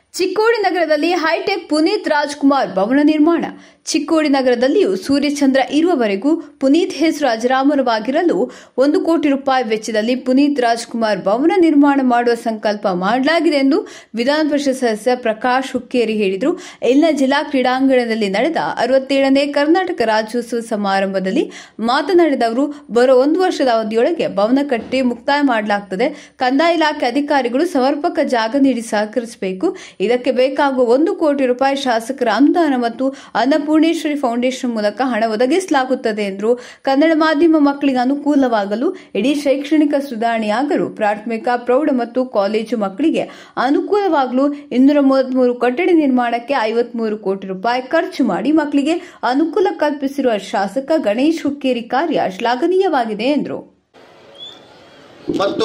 ಚಿಕ್ಕೋಡಿ ನಗರದಲ್ಲಿ ಹೈಟೆಕ್ ಪುನೀತ್ ರಾಜ್ಕುಮಾರ್ ಭವನ ನಿರ್ಮಾಣ ಚಿಕ್ಕೋಡಿ ನಗರದಲ್ಲಿಯೂ ಸೂರ್ಯಚಂದ್ರ ಇರುವವರೆಗೂ ಪುನೀತ್ ಹೆಸರು ಅಜರಾಮರವಾಗಿರಲು ಒಂದು ಕೋಟಿ ರೂಪಾಯಿ ವೆಚ್ಚದಲ್ಲಿ ಪುನೀತ್ ರಾಜ್ಕುಮಾರ್ ಭವನ ನಿರ್ಮಾಣ ಮಾಡುವ ಸಂಕಲ್ಪ ಮಾಡಲಾಗಿದೆ ಎಂದು ವಿಧಾನ ಪರಿಷತ್ ಸದಸ್ಯ ಪ್ರಕಾಶ್ ಹುಕ್ಕೇರಿ ಹೇಳಿದರು ಇಲ್ಲಿನ ಜಿಲ್ಲಾ ಕ್ರೀಡಾಂಗಣದಲ್ಲಿ ನಡೆದ ಅರವತ್ತೇಳನೇ ಕರ್ನಾಟಕ ರಾಜ್ಯೋತ್ಸವ ಸಮಾರಂಭದಲ್ಲಿ ಮಾತನಾಡಿದ ಅವರು ಬರೋ ಒಂದು ವರ್ಷದ ಅವಧಿಯೊಳಗೆ ಭವನ ಕಟ್ಟಿ ಮುಕ್ತಾಯ ಮಾಡಲಾಗ್ತದೆ ಕಂದಾಯ ಇಲಾಖೆ ಅಧಿಕಾರಿಗಳು ಸಮರ್ಪಕ ಜಾಗ ನೀಡಿ ಸಹಕರಿಸಬೇಕು ಇದಕ್ಕೆ ಬೇಕಾಗುವ ಒಂದು ಕೋಟಿ ರೂಪಾಯಿ ಶಾಸಕರ ಅನುದಾನ ಮತ್ತು ಅನ್ನಪೂರ್ಣೇಶ್ವರಿ ಫೌಂಡೇಶನ್ ಮೂಲಕ ಹಣ ಒದಗಿಸಲಾಗುತ್ತದೆ ಎಂದರು ಕನ್ನಡ ಮಾಧ್ಯಮ ಮಕ್ಕಳಿಗೆ ಅನುಕೂಲವಾಗಲು ಇಡೀ ಶೈಕ್ಷಣಿಕ ಸುಧಾರಣೆಯಾಗಲು ಪ್ರಾಥಮಿಕ ಪ್ರೌಢ ಮತ್ತು ಕಾಲೇಜು ಮಕ್ಕಳಿಗೆ ಅನುಕೂಲವಾಗಲು ಇನ್ನೂರ ಮೂವತ್ಮೂರು ಕಟ್ಟಡ ನಿರ್ಮಾಣಕ್ಕೆ ಐವತ್ಮೂರು ಕೋಟಿ ರೂಪಾಯಿ ಖರ್ಚು ಮಾಡಿ ಮಕ್ಕಳಿಗೆ ಅನುಕೂಲ ಕಲ್ಪಿಸಿರುವ ಶಾಸಕ ಗಣೇಶ್ ಹುಕ್ಕೇರಿ ಕಾರ್ಯ ಶ್ಲಾಘನೀಯವಾಗಿದೆ ಎಂದರು ಮತ್ತು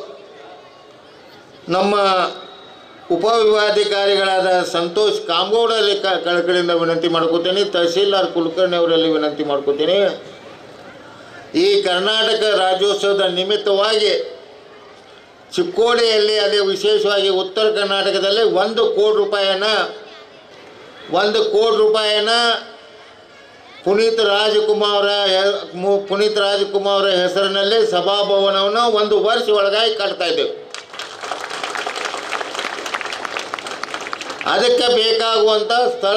ನಮ್ಮ ಉಪವಿಭಾಗಾಧಿಕಾರಿಗಳಾದ ಸಂತೋಷ್ ಕಾಮಗೌಡರಲ್ಲಿ ಕ ಕಳಕಳಿಯಿಂದ ವಿನಂತಿ ಮಾಡ್ಕೋತೀನಿ ತಹಸೀಲ್ದಾರ್ ಕುಲಕರ್ಣಿ ಅವರಲ್ಲಿ ವಿನಂತಿ ಮಾಡ್ಕೋತೀನಿ ಈ ಕರ್ನಾಟಕ ರಾಜ್ಯೋತ್ಸವದ ನಿಮಿತ್ತವಾಗಿ ಚಿಕ್ಕೋಡಿಯಲ್ಲಿ ಅದೇ ವಿಶೇಷವಾಗಿ ಉತ್ತರ ಕರ್ನಾಟಕದಲ್ಲಿ ಒಂದು ಕೋಟಿ ರೂಪಾಯಿನ ಒಂದು ಕೋಟಿ ರೂಪಾಯಿನ ಪುನೀತ್ ರಾಜಕುಮಾರ ಹೆ- ಮು- ಪುನೀತ್ ರಾಜಕುಮಾರ ಹೆಸರಿನಲ್ಲಿ ಸಭಾಭವನವನ್ನು ಒಂದು ವರ್ಷ ಒಳಗಾಗಿ ಕಟ್ತಾ ಇದ್ದೇವೆ ಅದಕ್ಕೆ ಬೇಕಾಗುವಂಥ ಸ್ಥಳ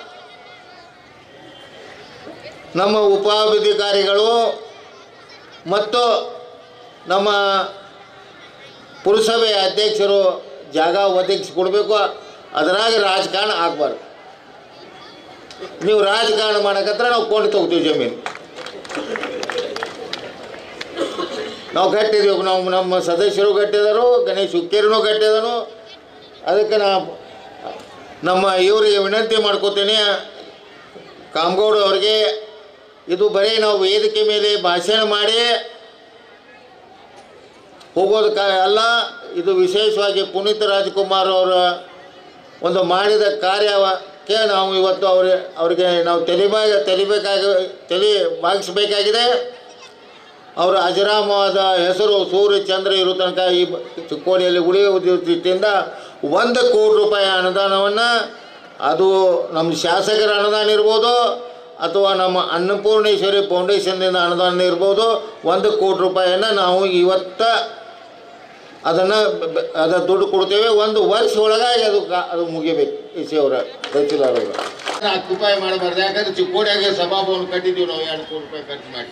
ನಮ್ಮ ಉಪಾಧಿಕಾರಿಗಳು ಮತ್ತು ನಮ್ಮ ಪುರಸಭೆಯ ಅಧ್ಯಕ್ಷರು ಜಾಗ ಒದಗಿಸ್ಕೊಡ್ಬೇಕು ಅದರಾಗ ರಾಜಕಾರಣ ಆಗಬಾರ್ದು ನೀವು ರಾಜಕಾರಣ ಮಾಡಕತ್ರ ನಾವು ಕೊಂಡು ತಗೋತೀವಿ ಜಮೀನು ನಾವು ಕಟ್ಟಿದ್ದೀವಿ ನಾವು ನಮ್ಮ ಸದಸ್ಯರು ಕಟ್ಟಿದರು ಗಣೇಶ್ ಹುಕ್ಕೇರಿನೂ ಕಟ್ಟಿದನು ಅದಕ್ಕೆ ನಾ ನಮ್ಮ ಇವರಿಗೆ ವಿನಂತಿ ಮಾಡ್ಕೋತೀನಿ ಕಾಮಗೌಡ ಅವ್ರಿಗೆ ಇದು ಬರೀ ನಾವು ವೇದಿಕೆ ಮೇಲೆ ಭಾಷಣ ಮಾಡಿ ಹೋಗೋದಕ್ಕ ಅಲ್ಲ ಇದು ವಿಶೇಷವಾಗಿ ಪುನೀತ್ ರಾಜ್ಕುಮಾರ್ ಅವರ ಒಂದು ಮಾಡಿದ ಕಾರ್ಯಕ್ಕೆ ನಾವು ಇವತ್ತು ಅವ್ರ ಅವರಿಗೆ ನಾವು ತೆಲಿಬಾಗ ತೆಲಿಬೇಕಾಗಿ ತಲೆ ಬಾಗಿಸಬೇಕಾಗಿದೆ ಅವರ ಅಜರಾಮವಾದ ಹೆಸರು ಸೂರ್ಯ ಚಂದ್ರ ಇರೋ ತನಕ ಈ ಬ- ಚಿಕ್ಕೋಡಿಯಲ್ಲಿ ಉಳಿಯುವ ದೃಷ್ಟಿಯಿಂದ ಒಂದು ಕೋಟಿ ರೂಪಾಯಿ ಅನುದಾನವನ್ನು ಅದು ನಮ್ಮ ಶಾಸಕರ ಅನುದಾನ ಇರ್ಬೋದು ಅಥವಾ ನಮ್ಮ ಅನ್ನಪೂರ್ಣೇಶ್ವರಿ ಫೌಂಡೇಶನ್ನಿಂದ ಅನುದಾನ ಇರ್ಬೋದು ಒಂದು ಕೋಟಿ ರೂಪಾಯಿಯನ್ನು ನಾವು ಇವತ್ತ ಅದನ್ನು ಅದ ದುಡ್ಡು ಕೊಡ್ತೇವೆ ಒಂದು ವರ್ಷ ಒಳಗಾಗಿ ಅದು ಕಾ- ಅದು ಮುಗಿಬೇಕು ಈ ಸಿ ಅವರ ತಹಸೀಲ್ದಾರ್ ಅವರು ಆಕ್ಯುಪೈ ಮಾಡಬಾರ್ದು ಯಾಕಂದ್ರೆ ಚಿಕ್ಕೋಡಿಯಾಗೆ ಸಭಾಭವನ ಕಟ್ಟಿದ್ದೀವಿ ನಾವು ಎರಡು ಕೋಟಿ ರೂಪಾಯಿ ಖರ್ಚು ಮಾಡಿ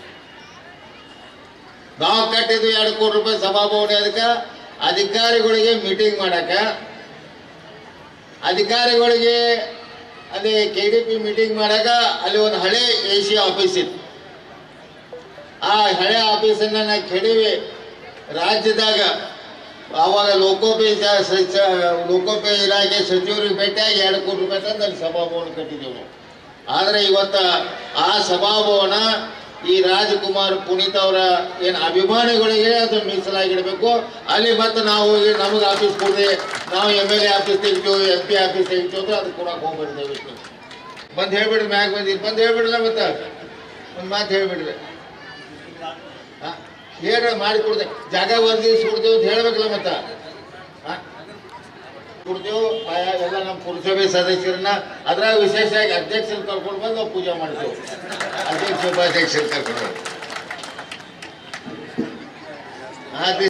ನಾವು ಕಟ್ಟಿದ್ವಿ ಎರಡು ಕೋಟಿ ರೂಪಾಯಿ ಸಭಾಭವನ ಅದಕ್ಕೆ ಅಧಿಕಾರಿಗಳಿಗೆ ಮೀಟಿಂಗ್ ಮಾಡಕ್ಕೆ ಅಧಿಕಾರಿಗಳಿಗೆ ಅಲ್ಲಿ ಕೆ ಡಿ ಪಿ ಮೀಟಿಂಗ್ ಮಾಡಾಕ ಅಲ್ಲಿ ಒಂದು ಹಳೆ ಎ ಸಿ ಆಫೀಸ್ ಇತ್ತು ಆ ಹಳೆ ಆಫೀಸನ್ನ ನಾ ಕೆಡವಿ ರಾಜ್ಯದಾಗ ಆವಾಗ ಲೋಕೋಪಯೋಗಿ ಸಚಿವ ಲೋಕೋಪಯೋಗಿ ಇಲಾಖೆ ಸಚಿವರಿಗೆ ಭೇಟಿಯಾಗಿ ಎರಡು ಕೋಟಿ ರೂಪಾಯಿ ತಂದು ಅಲ್ಲಿ ಸಭಾಭವನ ಕಟ್ಟಿದ್ದೇವೆ ನಾವು ಆದರೆ ಇವತ್ತ ಆ ಸಭಾಭವನ ಈ ರಾಜಕುಮಾರ್ ಪುನೀತ್ ಅವರ ಏನು ಅಭಿಮಾನಿಗಳಿಗೆ ಅದು ಮೀಸಲಾಗಿಡಬೇಕು ಅಲ್ಲಿ ಮತ್ತೆ ನಾವು ಹೋಗಿ ನಮಗೆ ಆಫೀಸ್ ಕೊಡದೆ ನಾವು ಎಮ್ ಎಲ್ ಎ ಆಫೀಸ್ ತೆಗಿತೀವಿ ಎಂ ಪಿ ಆಫೀಸ್ ತೆಗಿತೀವಿ ಅಂದ್ರೆ ಅದು ಕೊಡಕ್ಕೆ ಹೋಗ್ಬಿಡ್ತೇವೆ ಬಂದು ಹೇಳ್ಬಿಡ್ರಿ ಮ್ಯಾಗ ಬಂದಿರಿ ಬಂದು ಹೇಳ್ಬಿಡಲ್ಲ ಮತ್ತೆ ಒಂದು ಮಾತು ಹೇಳ್ಬಿಡ್ರಿ ಹೇಳ ಮಾಡಿ ಕೊಡ್ತೇವೆ ಜಾಗ ಒದಗಿಸಿ ಕೊಡ್ತೇವೆ ಅಂತ ಹೇಳ್ಬೇಕಲ್ಲ ಮತ್ತೆ ಹಾ? ಕೊಡ್ತೇವೆ ಆಯಾ ಎಲ್ಲ ನಮ್ಮ ಪುರಸಭೆ ಸದಸ್ಯರನ್ನ ಅದ್ರಾಗ ವಿಶೇಷವಾಗಿ ಅಧ್ಯಕ್ಷರ ಕರ್ಕೊಂಡು ಬಂದು ನಾವು ಪೂಜೆ ಮಾಡ್ತೇವೆ ಅಧ್ಯಕ್ಷ ಉಪಾಧ್ಯಕ್ಷರು ಕರ್ಕೊಂಡು ಬಂದು. ಆ ದಿವ್ಸ